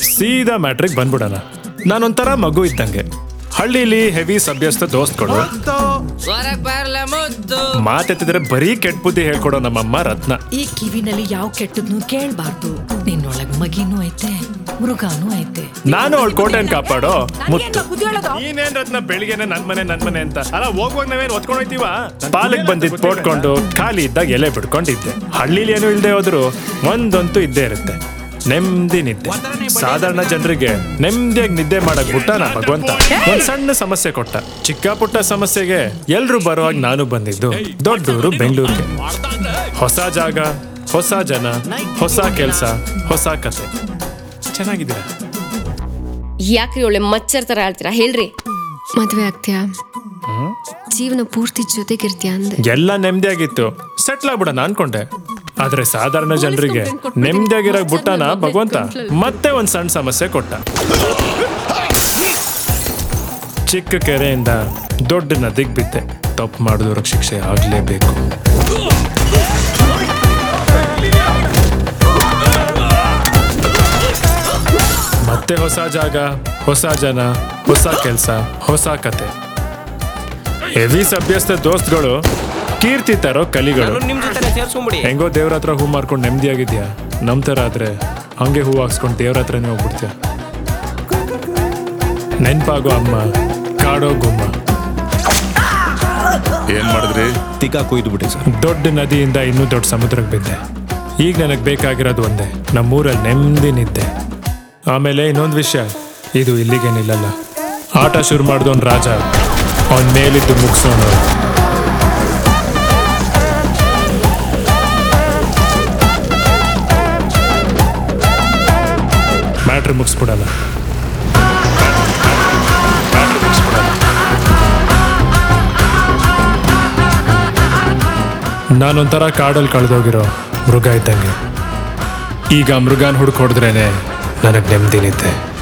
ಸೀದಾ ಮ್ಯಾಟ್ರಿಗೆ ಬಂದ್ಬಿಡೋಣ ನಾನೊಂಥರ ಮಗು ಇದ್ದಂಗೆ ಹಳ್ಳಿಲಿ ಹೆವಿ ಸಭ್ಯಸ್ಥ ದೋಸ್ತ್ಗಳು ಹೊರಗ್ ಬರ್ಲ ಮುದ್ದು ಮಾತೆತ್ತಿದ್ರೆ ಬರೀ ಕೆಟ್ಟ ಬುದ್ಧಿ ಹೇಳ್ಕೊಡೋ ನಮ್ಮಮ್ಮ ರತ್ನ ಈ ಕಿವಿನಲ್ಲಿ ಯಾವ ಕೆಟ್ಟದ್ನು ಕೇಳ್ಬಾರ್ದು ನಿನ್ನೊಳಗ್ ಮಗಿನೂ ಐತೆ ಮೃಗಾನೂ ಐತೆ ನಾನು ಅವಳ ಕೋಟೆನ್ ಕಾಪಾಡೋ ಮುತ್ತು ನೀನೇನ್ ರತ್ನ ಬೆಳಿಗ್ಗೆನೆ ನನ್ ಮನೆ ನನ್ ಮನೆ ಅಂತ ಅಲ್ಲ ಹೋಗುವಾಗ ನಾವೇನ್ ಒತ್ಕೊಂಡ್ ಹೋಯ್ತೀವ ಪಾಲಕ್ ಬಂದಿದ್ ಪೋಟ್ಕೊಂಡು ಖಾಲಿ ಇದ್ದಾಗ ಎಲೆ ಬಿಡ್ಕೊಂಡಿದ್ದೆ ಹಳ್ಳಿಲಿ ಏನು ಇಲ್ದೆ ಹೋದ್ರು ಒಂದಂತೂ ಇದ್ದೇ ಇರುತ್ತೆ ನೆಮ್ಮದಿ ನಿದ್ದೆ ಸಾಧಾರಣ ಜನರಿಗೆ ನೆಮ್ಮದಿಯಾಗಿ ನಿದ್ದೆ ಮಾಡಕ್ ಬಿಟ್ಟಾನ ಭಗವಂತ ಒಂದ್ ಸಣ್ಣ ಸಮಸ್ಯೆ ಕೊಟ್ಟ ಚಿಕ್ಕ ಪುಟ್ಟ ಸಮಸ್ಯೆಗೆ ಎಲ್ರು ಬರುವಾಗ ನಾನು ಬಂದಿದ್ದು ದೊಡ್ಡೂರು ಬೆಂಗಳೂರಿಗೆ ಹೊಸ ಜಾಗ ಹೊಸ ಜನ ಹೊಸ ಕೆಲ್ಸ ಹೊಸ ಕತೆ ಚೆನ್ನಾಗಿದ್ದೀರಾ ಯಾಕ್ರಿ ಒಳ್ಳೆ ಮಚ್ಚರ್ ತರ ಆಳ್ತೀರಾ ಹೇಳ್ರಿ ಮದ್ವೆ ಆಗ್ತೀಯಾ ಜೀವನ ಪೂರ್ತಿ ಜೊತೆಗಿರ್ತೀಯ ಅಂದೆ ಎಲ್ಲ ನೆಮ್ಮದಿಯಾಗಿತ್ತು ಸೆಟ್ಲ್ ಆಗ್ಬಿಡೋಣ ಅನ್ಕೊಂಡೆ ಆದ್ರೆ ಸಾಧಾರಣ ಜನರಿಗೆ ನೆಮ್ಮದಿಯಾಗಿರಕ್ ಬಿಟ್ಟಾನ ಭಗವಂತ ಮತ್ತೆ ಒಂದ್ ಸಣ್ಣ ಸಮಸ್ಯೆ ಕೊಟ್ಟ ಚಿಕ್ಕ ಕೆರೆಯಿಂದ ದೊಡ್ಡ ನದಿಗ್ ಬಿದ್ದೆ ತಪ್ಪು ಮಾಡಿದವ್ರಿಗೆ ಶಿಕ್ಷೆ ಆಗ್ಲೇಬೇಕು ಮತ್ತೆ ಹೊಸ ಜಾಗ ಹೊಸ ಜನ ಹೊಸ ಕೆಲ್ಸ ಹೊಸ ಕತೆ ಹೆವಿ ಸಭ್ಯಸ್ಥ ದೋಸ್ತ್ಗಳು ಕೀರ್ತಿ ತರೋ ಕಲಿಗಳು ನಿಮ್ ಜೊತೆ ಸೇರ್ಸ್ಕೊಂಬಿಡಿ ಹೆಂಗೋ ದೇವ್ರ ಹತ್ರ ಹೂ ಮಾರ್ಕೊಂಡು ನೆಮ್ಮದಿಯಾಗಿದ್ಯಾ ನಮ್ ತರ ಆದ್ರೆ ಹಂಗೆ ಹೂ ಹಾಕ್ಸ್ಕೊಂಡು ದೇವ್ರ ಹತ್ರನೇ ಹೋಗ್ಬಿಡ್ತೀಯ ನೆನ್ಪಾಗೋ ಅಮ್ಮ ಕಾಡೋ ಗುಮ್ಮ ಏನ್ ಮಾಡಿದ್ರಿ ತಿಕ್ಕ ಕೊಯ್ದು ಬಿಟ್ಟಿ ಸರ್ ದೊಡ್ಡ ನದಿಯಿಂದ ಇನ್ನೂ ದೊಡ್ಡ ಸಮುದ್ರಕ್ಕೆ ಬಿದ್ದೆ ಈಗ ನನಗೆ ಬೇಕಾಗಿರೋದು ಒಂದೇ ನಮ್ಮೂರಲ್ಲಿ ನೆಮ್ಮದಿ ನಿದ್ದೆ ಆಮೇಲೆ ಇನ್ನೊಂದು ವಿಷಯ ಇದು ಇಲ್ಲಿಗೆ ನಿಲ್ಲಲ್ಲ ಆಟ ಶುರು ಮಾಡಿದವನ್ ರಾಜ ಅವನ್ ಮೇಲಿದ್ದು ಮುಗಿಸೋನು ಮ್ಯಾಟ್ರ್ ಮುಗಿಸ್ಬಿಡಲ್ಲ ಮ್ಯಾಟ್ರ್ ಮುಗಿಸ್ಬಿಡಲ್ಲ ನಾನೊಂಥರ ಕಾಡಲ್ಲಿ ಕಳೆದೋಗಿರೋ ಮೃಗ ಇದ್ದಂಗೆ ಈಗ ಮೃಗಾನ್ ಹುಡುಕ್ ಹೊಡೆದ್ರೇನೆ ನನಗೆ ನೆಮ್ಮದಿ ನಿದ್ದೆ